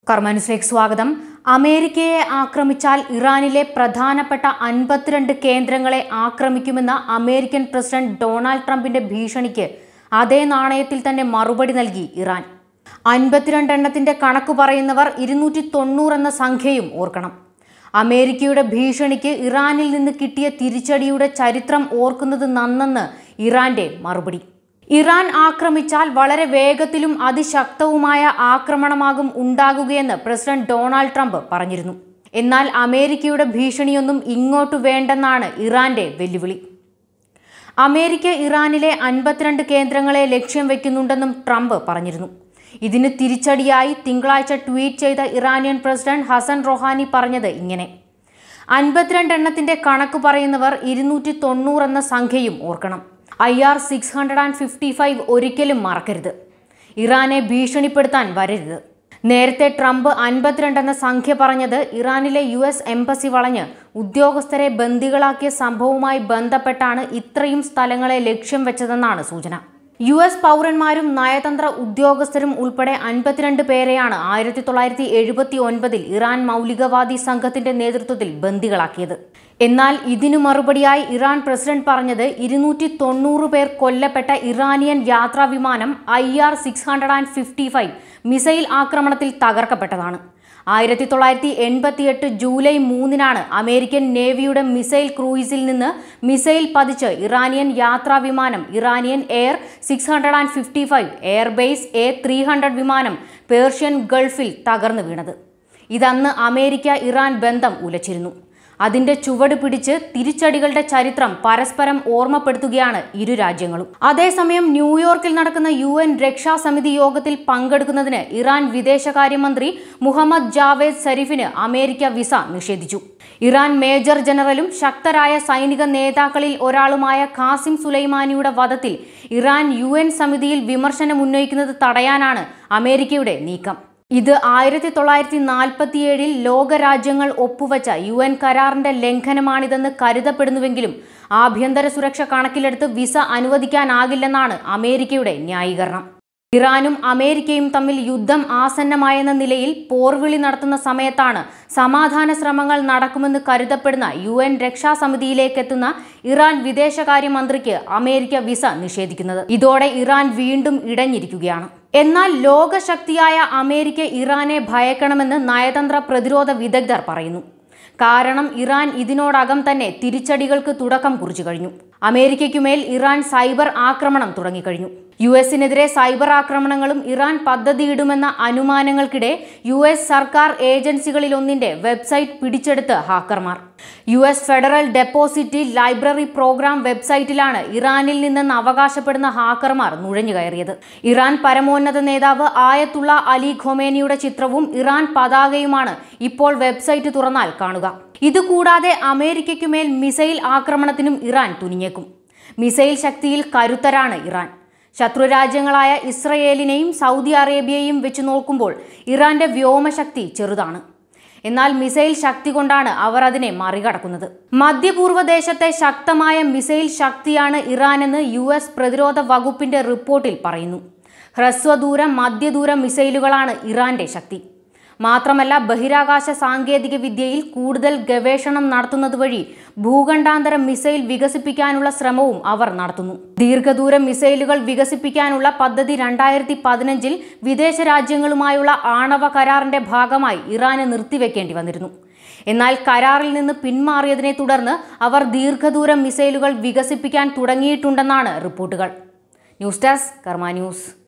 കർമാനുസിലേക്ക് സ്വാഗതം അമേരിക്കയെ ആക്രമിച്ചാൽ ഇറാനിലെ പ്രധാനപ്പെട്ട അൻപത്തിരണ്ട് കേന്ദ്രങ്ങളെ ആക്രമിക്കുമെന്ന അമേരിക്കൻ പ്രസിഡന്റ് ഡൊണാൾഡ് ട്രംപിന്റെ ഭീഷണിക്ക് അതേ നാണയത്തിൽ തന്നെ മറുപടി നൽകി ഇറാൻ അൻപത്തിരണ്ട് എണ്ണത്തിന്റെ കണക്ക് പറയുന്നവർ ഇരുന്നൂറ്റി തൊണ്ണൂറ് എന്ന സംഖ്യയും ഓർക്കണം അമേരിക്കയുടെ ഭീഷണിക്ക് ഇറാനിൽ നിന്ന് കിട്ടിയ തിരിച്ചടിയുടെ ചരിത്രം ഓർക്കുന്നത് നന്നെന്ന് ഇറാന്റെ മറുപടി ഇറാൻ ആക്രമിച്ചാൽ വളരെ വേഗത്തിലും അതിശക്തവുമായ ആക്രമണമാകും ഉണ്ടാകുകയെന്ന് പ്രസിഡന്റ് ഡൊണാൾഡ് ട്രംപ് പറഞ്ഞിരുന്നു എന്നാൽ അമേരിക്കയുടെ ഭീഷണിയൊന്നും ഇങ്ങോട്ട് വേണ്ടെന്നാണ് ഇറാന്റെ വെല്ലുവിളി അമേരിക്ക ഇറാനിലെ അൻപത്തിരണ്ട് കേന്ദ്രങ്ങളെ ലക്ഷ്യം വെക്കുന്നുണ്ടെന്നും ട്രംപ് പറഞ്ഞിരുന്നു ഇതിന് തിരിച്ചടിയായി തിങ്കളാഴ്ച ട്വീറ്റ് ചെയ്ത ഇറാനിയൻ പ്രസിഡന്റ് ഹസൻ റൊഹാനി പറഞ്ഞത് ഇങ്ങനെ അൻപത്തിരണ്ട് എണ്ണത്തിന്റെ കണക്ക് പറയുന്നവർ ഇരുന്നൂറ്റി തൊണ്ണൂറ് എന്ന സംഖ്യയും ഓർക്കണം I R six hundred and fifty five ഒരിക്കലും മറക്കരുത് ഇറാനെ ഭീഷണിപ്പെടുത്താൻ വരരുത് നേരത്തെ ട്രംപ് അൻപത്തിരണ്ട് എന്ന സംഖ്യ പറഞ്ഞത് ഇറാനിലെ യു എസ് എംബസി വളഞ്ഞ് ഉദ്യോഗസ്ഥരെ ബന്ദികളാക്കിയ സംഭവവുമായി ബന്ധപ്പെട്ടാണ് ഇത്രയും സ്ഥലങ്ങളെ ലക്ഷ്യം വെച്ചതെന്നാണ് സൂചന യു എസ് പൗരന്മാരും നയതന്ത്ര ഉദ്യോഗസ്ഥരും ഉൾപ്പെടെ അൻപത്തിരണ്ട് പേരെയാണ് ആയിരത്തി തൊള്ളായിരത്തി എഴുപത്തി ഒൻപതിൽ ഇറാൻ മൗലികവാദി സംഘത്തിന്റെ നേതൃത്വത്തിൽ ബന്ദികളാക്കിയത് എന്നാൽ ഇതിനു മറുപടിയായി ഇറാൻ പ്രസിഡന്റ് പറഞ്ഞത് ഇരുന്നൂറ്റി തൊണ്ണൂറ് പേർ കൊല്ലപ്പെട്ട ഇറാനിയൻ യാത്രാ വിമാനം I R six hundred and fifty five missile ആക്രമണത്തിൽ തകർക്കപ്പെട്ടതാണ് ആയിരത്തി തൊള്ളായിരത്തി എൺപത്തിയെട്ട് ജൂലൈ മൂന്നിനാണ് അമേരിക്കൻ നേവിയുടെ മിസൈൽ ക്രൂയിസിൽ നിന്ന് മിസൈൽ പതിച്ച് ഇറാനിയൻ യാത്രാ വിമാനം Iranian air six hundred and fifty five airbus A three hundred വിമാനം പേർഷ്യൻ ഗൾഫിൽ തകർന്നു വീണത് ഇതന്ന് അമേരിക്ക ഇറാൻ ബന്ധം ഉലച്ചിരുന്നു അതിന്റെ ചുവട് പിടിച്ച് തിരിച്ചടികളുടെ ചരിത്രം പരസ്പരം ഓർമ്മപ്പെടുത്തുകയാണ് ഇരു രാജ്യങ്ങളും അതേസമയം ന്യൂയോർക്കിൽ നടക്കുന്ന യു എൻ രക്ഷാസമിതി യോഗത്തിൽ പങ്കെടുക്കുന്നതിന് ഇറാൻ വിദേശകാര്യമന്ത്രി മുഹമ്മദ് ജാവേദ് സരീഫിന് അമേരിക്ക വിസ നിഷേധിച്ചു ഇറാൻ മേജർ ജനറലും ശക്തരായ സൈനിക നേതാക്കളിൽ ഒരാളുമായ ഖാസിം സുലൈമാനിയുടെ വധത്തിൽ ഇറാൻ യു എൻ സമിതിയിൽ വിമർശനം ഉന്നയിക്കുന്നത് തടയാനാണ് അമേരിക്കയുടെ നീക്കം ഇത് ആയിരത്തി തൊള്ളായിരത്തി നാൽപ്പത്തിയേഴിൽ ലോകരാജ്യങ്ങൾ ഒപ്പുവച്ച യു എൻ കരാറിന്റെ ലംഘനമാണിതെന്ന് കരുതപ്പെടുന്നുവെങ്കിലും ആഭ്യന്തര സുരക്ഷ കണക്കിലെടുത്ത് വിസ അനുവദിക്കാനാകില്ലെന്നാണ് അമേരിക്കയുടെ ന്യായീകരണം ഇറാനും അമേരിക്കയും തമ്മിൽ യുദ്ധം ആസന്നമായെന്ന നിലയിൽ പോർവിളി നടത്തുന്ന സമയത്താണ് സമാധാന ശ്രമങ്ങൾ നടക്കുമെന്ന് കരുതപ്പെടുന്ന യു എൻ രക്ഷാസമിതിയിലേക്ക് എത്തുന്ന ഇറാൻ വിദേശകാര്യമന്ത്രിക്ക് അമേരിക്ക വിസ നിഷേധിക്കുന്നത് ഇതോടെ ഇറാൻ വീണ്ടും ഇടഞ്ഞിരിക്കുകയാണ് എന്നാൽ ലോകശക്തിയായ അമേരിക്ക ഇറാനെ ഭയക്കണമെന്ന് നയതന്ത്ര പ്രതിരോധ വിദഗ്ധർ പറയുന്നു കാരണം ഇറാൻ ഇതിനോടകം തന്നെ തിരിച്ചടികൾക്ക് തുടക്കം കുറിച്ചു കഴിഞ്ഞു അമേരിക്കയ്ക്കുമേൽ ഇറാൻ സൈബർ ആക്രമണം തുടങ്ങിക്കഴിഞ്ഞു യു എസിനെതിരെ സൈബർ ആക്രമണങ്ങളും ഇറാൻ പദ്ധതിയിടുമെന്ന അനുമാനങ്ങൾക്കിടെ യു എസ് സർക്കാർ ഏജൻസികളിലൊന്നിന്റെ വെബ്സൈറ്റ് പിടിച്ചെടുത്ത് ഹാക്കർമാർ U S federal deposit library program വെബ്സൈറ്റിലാണ് ഇറാനിൽ നിന്നെന്ന് അവകാശപ്പെടുന്ന ഹാക്കർമാർ നുഴഞ്ഞു കയറിയത് ഇറാൻ പരമോന്നത നേതാവ് ആയത്തുള്ള അലി ഖൊമേനിയുടെ ചിത്രവും ഇറാൻ പതാകയുമാണ് ഇപ്പോൾ വെബ്സൈറ്റ് തുറന്നാൽ കാണുക ഇതുകൂടാതെ അമേരിക്കയ്ക്കുമേൽ മിസൈൽ ആക്രമണത്തിനും ഇറാൻ തുനിഞ്ഞേക്കും മിസൈൽ ശക്തിയിൽ കരുത്തരാണ് ഇറാൻ ശത്രുരാജ്യങ്ങളായ ഇസ്രയേലിനെയും സൗദി അറേബ്യയെയും വെച്ച് നോക്കുമ്പോൾ ഇറാന്റെ വ്യോമശക്തി ചെറുതാണ് എന്നാൽ മിസൈൽ ശക്തി കൊണ്ടാണ് അവർ അതിനെ മറികടക്കുന്നത് മധ്യപൂർവ്വ ദേശത്തെ ശക്തമായ മിസൈൽ ശക്തിയാണ് ഇറാനെന്ന് യു എസ് പ്രതിരോധ വകുപ്പിന്റെ റിപ്പോർട്ടിൽ പറയുന്നു ഹ്രസ്വദൂര മധ്യദൂര മിസൈലുകളാണ് ഇറാന്റെ ശക്തി മാത്രമല്ല ബഹിരാകാശ സാങ്കേതിക വിദ്യയിൽ കൂടുതൽ ഗവേഷണം നടത്തുന്നത് വഴി ഭൂഖണ്ഡാന്തര മിസൈൽ വികസിപ്പിക്കാനുള്ള ശ്രമവും അവർ നടത്തുന്നു ദീർഘദൂര മിസൈലുകൾ വികസിപ്പിക്കാനുള്ള പദ്ധതി രണ്ടായിരത്തി പതിനഞ്ചിൽ വിദേശ രാജ്യങ്ങളുമായുള്ള ആണവ കരാറിന്റെ ഭാഗമായി ഇറാന് നിർത്തിവെക്കേണ്ടി വന്നിരുന്നു എന്നാൽ കരാറിൽ നിന്ന് പിന്മാറിയതിനെ തുടർന്ന് അവർ ദീർഘദൂര മിസൈലുകൾ വികസിപ്പിക്കാൻ തുടങ്ങിയിട്ടുണ്ടെന്നാണ് റിപ്പോർട്ടുകൾ ന്യൂസ് ഡെസ്ക് കർമ്മ ന്യൂസ്